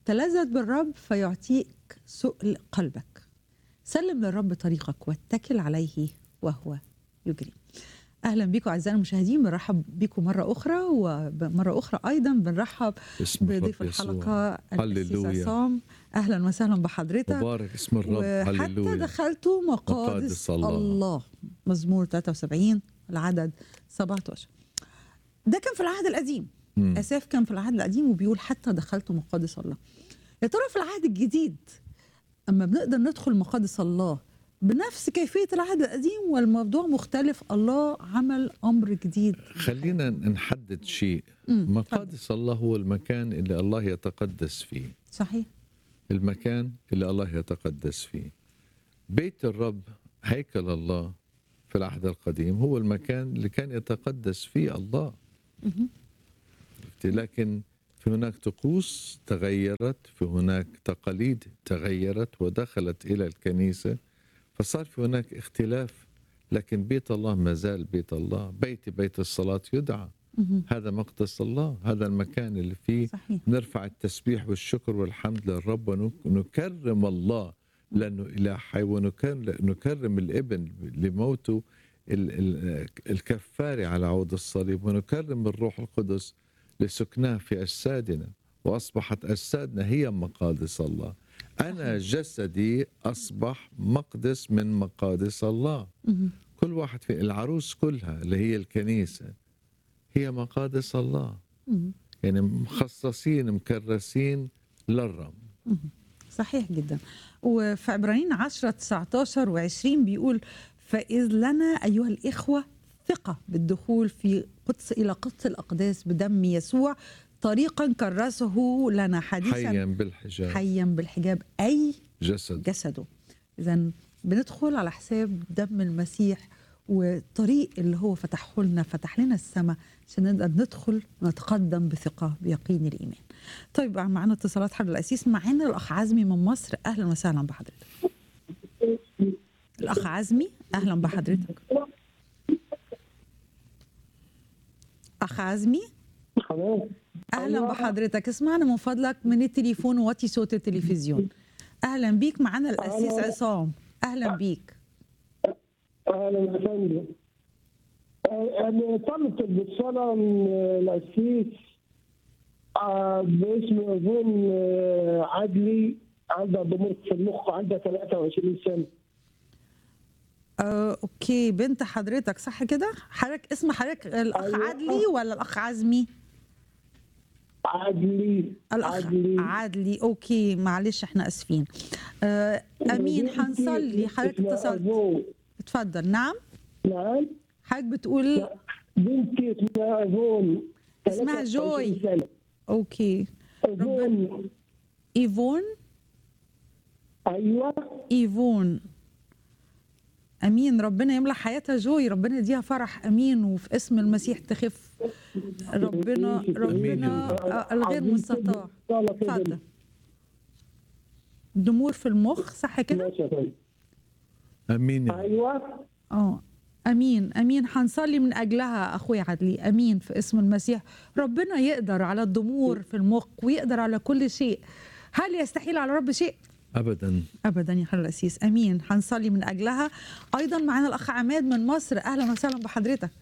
تلذذ بالرب فيعطيك سؤل قلبك سلم للرب طريقك واتكل عليه وهو يجري اهلا بكم اعزائي المشاهدين بنرحب بكم مره اخرى ومره اخرى ايضا بنرحب باسم بضيف الرب يسوع. الحلقه الأسيس هللويا. عصام اهلا وسهلا بحضرتك مبارك اسم الرب وحتى هللويا دخلت مقادس مقادس الله. الله. الله مزمور 73 العدد 17 ده كان في العهد القديم مم. اساف كان في العهد القديم وبيقول حتى دخلت مقادس الله يا ترى في العهد الجديد اما بنقدر ندخل مقادس الله بنفس كيفيه العهد القديم والموضوع مختلف الله عمل امر جديد خلينا نحدد شيء مم. مقادس الله هو المكان اللي الله يتقدس فيه صحيح المكان اللي الله يتقدس فيه بيت الرب هيكل الله في العهد القديم هو المكان اللي كان يتقدس فيه الله مهم. لكن في هناك طقوس تغيرت في هناك تقاليد تغيرت ودخلت إلى الكنيسة فصار في هناك اختلاف لكن بيت الله ما زال بيت الله بيت بيت الصلاة يدعى مهم. هذا مقدس الله هذا المكان اللي فيه صحيح نرفع التسبيح والشكر والحمد للرب ونكرم الله لأنه إله حي ونكرم الابن لموته ال- ال- الكفاري على عود الصليب ونكرم الروح القدس لسكناه في أجسادنا وأصبحت أجسادنا هي مقادس الله أنا جسدي أصبح مقدس من مقادس الله مهم. كل واحد في العروس كلها اللي هي الكنيسة هي مقادس الله مهم. يعني مخصصين مكرسين للرب صحيح جدا وفي عبرانيين 10 19 و20 بيقول فإذ لنا أيها الإخوة ثقة بالدخول في قدس إلى قدس الأقداس بدم يسوع طريقا كرسه لنا حديثا حيا بالحجاب حيا بالحجاب أي جسد جسده إذا بندخل على حساب دم المسيح وطريق اللي هو فتحه لنا فتح لنا السماء عشان نقدر ندخل ونتقدم بثقة بيقين الإيمان طيب معنا اتصالات حضر الأسيس معانا الأخ عزمي من مصر أهلا وسهلا بحضرتك الأخ عزمي أهلا بحضرتك أخ عزمي خلاص أهلا أيوة. بحضرتك اسمعنا من فضلك من التليفون ووطي صوت التلفزيون أهلا بيك معانا الأسيس أهلا. عصام أهلا بيك اهلا يا فندم آه، انا طلبت بالصلاه من القسيس آه، باسم اظن آه، عدلي عندها ضمور في المخ عندها 23 سنه آه، اوكي بنت حضرتك صح كده حضرتك اسم حضرتك الاخ أيوة. عدلي ولا الاخ عزمي عدلي الاخ عدلي عدلي اوكي معلش احنا اسفين آه، امين بنتي هنصلي حضرتك اسمها اتصلت أبو. اتفضل نعم نعم حضرتك بتقول لا. بنتي اسمها ايفون اسمها جوي. 23 سنة. اوكي ايفون ايفون ايوه ايفون امين ربنا يملى حياتها جوي ربنا يديها فرح امين وفي اسم المسيح تخف ربنا ربنا آه، الغير مستطاع اتفضل ضمور في المخ صح كده ماشي يا فندم. امين يا رب. ايوه اه امين امين هنصلي من اجلها اخويا عدلي امين في اسم المسيح ربنا يقدر على الضمور في المخ ويقدر على كل شيء هل يستحيل على رب شيء ابدا ابدا يا حضرة الاسيس امين هنصلي من اجلها ايضا معانا الاخ عماد من مصر اهلا وسهلا بحضرتك